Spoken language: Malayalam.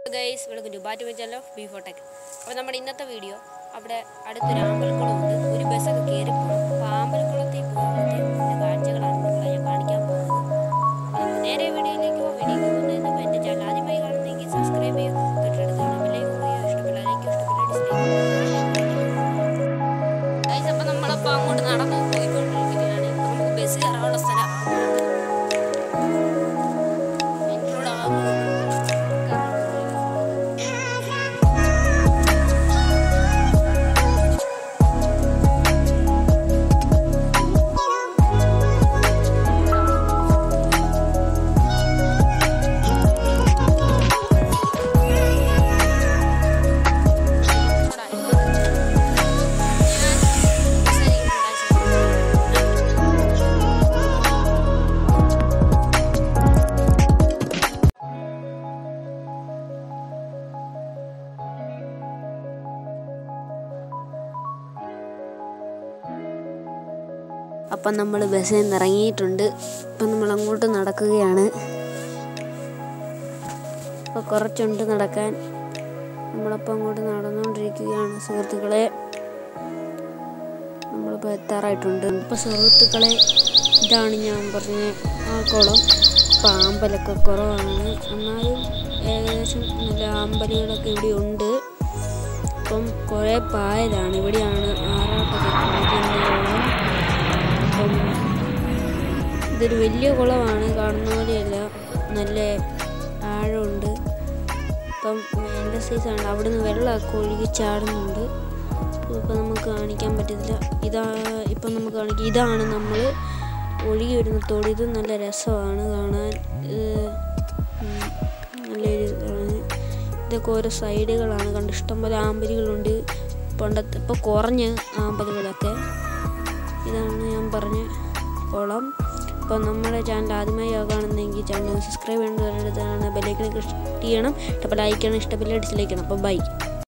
ഗൈസ് വെൽക്കം ടു ബാറ്റ് വെച്ചല്ലോ ബീഫോ ടെക് അപ്പോൾ നമ്മുടെ ഇന്നത്തെ വീഡിയോ അവിടെ അടുത്തൊരു ആമ്പൽക്കുളമുണ്ട് ഒരു ബസ്സൊക്കെ കയറി പോകും അപ്പോൾ ആമ്പൽക്കുളത്തിൽ പോകുമ്പോഴത്തെ കാഴ്ചകളാണ് നിങ്ങളെ ഞാൻ കാണിക്കാൻ പോകുന്നത് അപ്പോൾ നമുക്ക് നേരെ വീഡിയോയിലേക്ക് പോകാം വീഡിയോ പോകുന്നതിന് മുമ്പ് എൻ്റെ ചാനൽ ആദ്യമായി കാണുന്നെങ്കിൽ സബ്സ്ക്രൈബ് ചെയ്യുക തൊട്ടടുത്ത് ബെല്ലൈക്കൻ ചെയ്യുക ഇഷ്ടപ്പെല്ല ലൈക്ക് ഇഷ്ടപ്പെല്ല ഡിസ്ലൈക്ക് ഗൈസ് അപ്പോൾ നമ്മളപ്പോൾ അങ്ങോട്ട് നടന്നു പോയിക്കൊണ്ടിരിക്കുകയാണ് ഇപ്പോൾ നമുക്ക് ബസ് കയറാനുള്ള സ്ഥലം ഇൻക്ലൂഡ് ആകുന്നു അപ്പം നമ്മൾ ബസ്സിൽ നിന്ന് ഇറങ്ങിയിട്ടുണ്ട് അപ്പം നമ്മൾ അങ്ങോട്ട് നടക്കുകയാണ് അപ്പോൾ കുറച്ചുണ്ട് നടക്കാൻ നമ്മളപ്പോൾ അങ്ങോട്ട് നടന്നുകൊണ്ടിരിക്കുകയാണ് സുഹൃത്തുക്കളെ നമ്മളിപ്പോൾ എത്താറായിട്ടുണ്ട് ഇപ്പോൾ സുഹൃത്തുക്കളെ ഇതാണ് ഞാൻ പറഞ്ഞ ആ കുളം ഇപ്പം ആമ്പലൊക്കെ കുറവാണ് എന്നാലും ഏകദേശം നല്ല ആമ്പലുകളൊക്കെ ഇവിടെ ഉണ്ട് ഇപ്പം കുറേ പായലാണ് ഇവിടെയാണ് ആറാട്ടൊക്കെ കളിക്കുന്ന കുളം അപ്പം ഇതൊരു വലിയ കുളമാണ് കാണുന്ന പോലെയല്ല നല്ല ആഴമുണ്ട് ഇപ്പം എൻ്റെ സൈസാണ് അവിടെ നിന്ന് വെള്ളമൊക്കെ ഒഴുകി ചാടുന്നുണ്ട് ഇപ്പം നമുക്ക് കാണിക്കാൻ പറ്റത്തില്ല ഇതാ ഇപ്പം നമുക്ക് കാണിക്കാം ഇതാണ് നമ്മൾ ഒഴുകി വരുന്ന തോട് ഇത് നല്ല രസമാണ് കാണാൻ ഇത് ഉം, നല്ലൊരു ഇതാണ് ഇതൊക്കെ ഓരോ സൈഡുകളാണ് കണ്ട് ഇഷ്ടംപോലെ ആമ്പലുകളുണ്ട് പണ്ടത്തെ ഇപ്പോൾ കുറഞ്ഞ് ആമ്പലുകളൊക്കെ ഇതാണ് ഞാൻ പറഞ്ഞ കുളം അപ്പോൾ നമ്മുടെ ചാനൽ ആദ്യമായി കാണുന്നെങ്കിൽ ചാനൽ സബ്സ്ക്രൈബ് ചെയ്യേണ്ടതാണ് ബെല്ലൈക്കൺ ക്ലിക്ക് ചെയ്യണം ഇഷ്ടപ്പെട്ട ലൈക്ക് ചെയ്യണം ഇഷ്ടപ്പെല്ല ഡിസ്ലൈക്ക് ചെയ്യണം അപ്പോൾ ബൈ